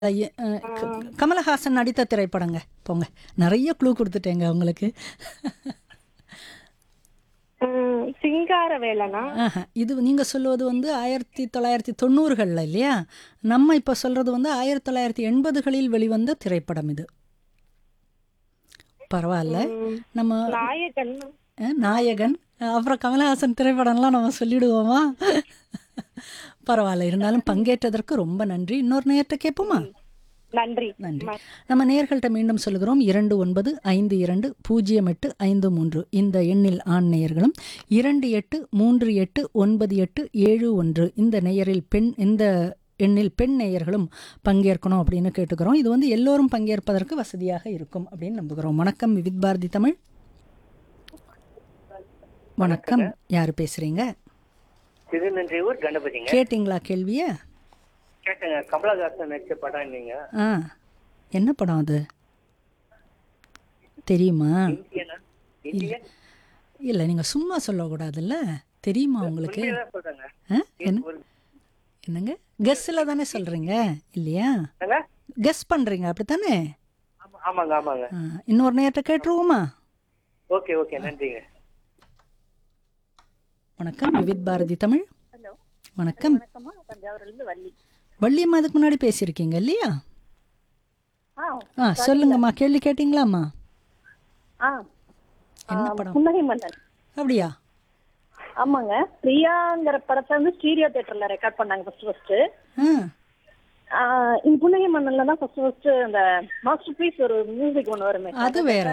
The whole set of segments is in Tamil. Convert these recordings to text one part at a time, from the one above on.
ஐய, அஹ், க- கமலஹாசன் நடித்த திரைப்படங்க போங்க நிறைய க்ளூ கொடுத்துட்டேங்க உங்களுக்கு ம், சிங்கார வேலனா ஆஹா, இது நீங்கள் சொல்லுவது வந்து ஆயிரத்தி தொள்ளாயிரத்தி தொண்ணூறுகளில் இல்லையா நம்ம இப்போ சொல்கிறது வந்து ஆயிரத்தி தொள்ளாயிரத்தி எண்பதுகளில் வெளிவந்த திரைப்படம் இது பரவாயில்ல ம், நம்ம நாயகன் அஹ், நாயகன் அஹ், அப்புறம் கமலஹாசன் திரைப்படம்லாம் நம்ம சொல்லிடுவோமா பரவாயில்ல இருந்தாலும் பங்கேற்றதற்கு ரொம்ப நன்றி இன்னொரு நேரத்தை கேட்போமா நன்றி நன்றி நம்ம நேர்கள்ட்ட மீண்டும் சொல்லுகிறோம் இரண்டு ஒன்பது ஐந்து இரண்டு பூஜ்ஜியம் எட்டு ஐந்து மூன்று இந்த எண்ணில் ஆண் நேயர்களும் இரண்டு எட்டு மூன்று எட்டு ஒன்பது எட்டு ஏழு ஒன்று இந்த நேயரில் பெண் இந்த எண்ணில் பெண் நேயர்களும் பங்கேற்கணும் அப்படின்னு கேட்டுக்கிறோம் இது வந்து எல்லோரும் பங்கேற்பதற்கு வசதியாக இருக்கும் அப்படின்னு நம்புகிறோம் வணக்கம் விவித் பாரதி தமிழ் வணக்கம் யார் பேசுறீங்க திருநன்றியூர் கணபதிங்க கேட்டிங்களா கேள்விய கேட்டேங்க கமலஹாசன் நடிச்ச படம் நீங்க ஆ என்ன படம் அது தெரியுமா இந்தியனா இந்தியன் இல்லை நீங்கள் சும்மா சொல்லக்கூடாதுல்ல தெரியுமா உங்களுக்கு உண்மையதான் சொல்றேங்க ஆ? என்ன ஒரு- என்னங்க கெஸ்ஸில் தானே சொல்கிறீங்க இல்லையா என்னங்க? கெஸ் பண்ணுறீங்க அப்படித்தானே ஆமா, ஆமாங்க ஆமாங்க ஆ, இன்னொரு நேரத்தை கேட்டுருவோமா ஓகே ஓகே நன்றிங்க வணக்கம் விவித் பாரதி தமிழ் ஹலோ வணக்கம் வணக்கம்மா தஞ்சாவூர்லேருந்து வள்ளி வள்ளியம்மா அதுக்கு முன்னாடி பேசியிருக்கீங்க இல்லையா ஆ ஆ சொல்லுங்கம்மா கேள்வி கேட்டிங்களாம்மா ஆ என்ன ஆ, படம் புன்னகை மன்னன் அப்படியா ஆமாங்க பிரியாங்கிற படத்தை வந்து ஸ்டீரியோ தியேட்டர்ல ரெக்கார்ட் பண்ணாங்க ஃபர்ஸ்ட் ஃபர்ஸ்ட் ஆ இந்த புன்னகை மன்னன்ல தான் ஃபர்ஸ்ட் ஃபர்ஸ்ட் அந்த மாஸ்டர் பீஸ் ஒரு மியூசிக் ஒன்று வருமே அது வேற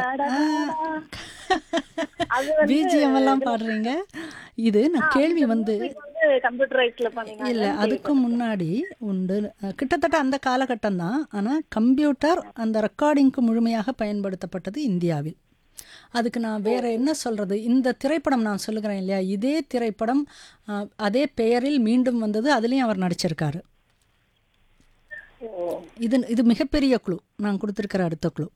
அது வந்து பிஜிஎம் எல்லாம் பாடுறீங்க இது நான் கேள்வி வந்து music வந்து கம்ப்யூட்டரைஸ்ல பண்ணீங்க இல்லை அதுக்கு முன்னாடி உண்டு அஹ், கிட்டத்தட்ட அந்த காலகட்டம் தான் ஆனால் கம்ப்யூட்டர் அந்த ரெக்கார்டிங்க்கு முழுமையாக பயன்படுத்தப்பட்டது இந்தியாவில் அதுக்கு நான் வேற என்ன சொல்றது இந்த திரைப்படம் நான் சொல்லுகிறேன் இல்லையா இதே திரைப்படம் அஹ், அதே பெயரில் மீண்டும் வந்தது அதுலேயும் அவர் நடிச்சிருக்காரு இது இது மிகப்பெரிய குழு நான் கொடுத்துருக்கிற அடுத்த குழு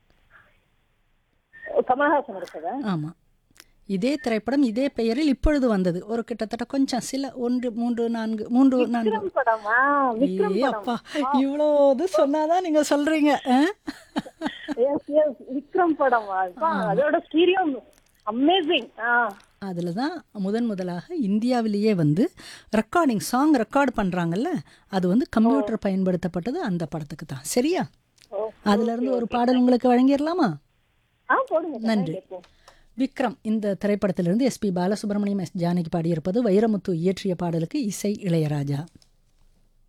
கமலஹாசன் இருக்குதா ஆமாம் இதே திரைப்படம் இதே பெயரில் இப்பொழுது வந்தது ஒரு கிட்டத்தட்ட கொஞ்சம் சில ஒன்று மூன்று நான்கு மூன்று நான்கு விக்ரம் படமா விக்ரம் ஏ படம் அப்பா இவ்வளோ இது சொன்னாதான் நீங்க சொல்றீங்க ஆ? எஸ் எஸ் விக்ரம் படமா அப்பா, அதோட ஸ்டீரியோ அமேசிங் ஆ அதுல தான் முதன் முதலாக இந்தியாவிலேயே வந்து ரெக்கார்டிங் சாங் ரெக்கார்ட் பண்றாங்கல்ல அது வந்து கம்ப்யூட்டர் பயன்படுத்தப்பட்டது அந்த படத்துக்கு தான் சரியா ஓ, அதுல இருந்து ஒரு பாடல் உங்களுக்கு வழங்கிடலாமா ஆ போடுங்க நன்றி. கேட்போம். விக்ரம் இந்த திரைப்படத்திலிருந்து எஸ்பி பாலசுப்ரமணியம் எஸ் ஜானகி பாடியிருப்பது வைரமுத்து இயற்றிய பாடலுக்கு இசை இளையராஜா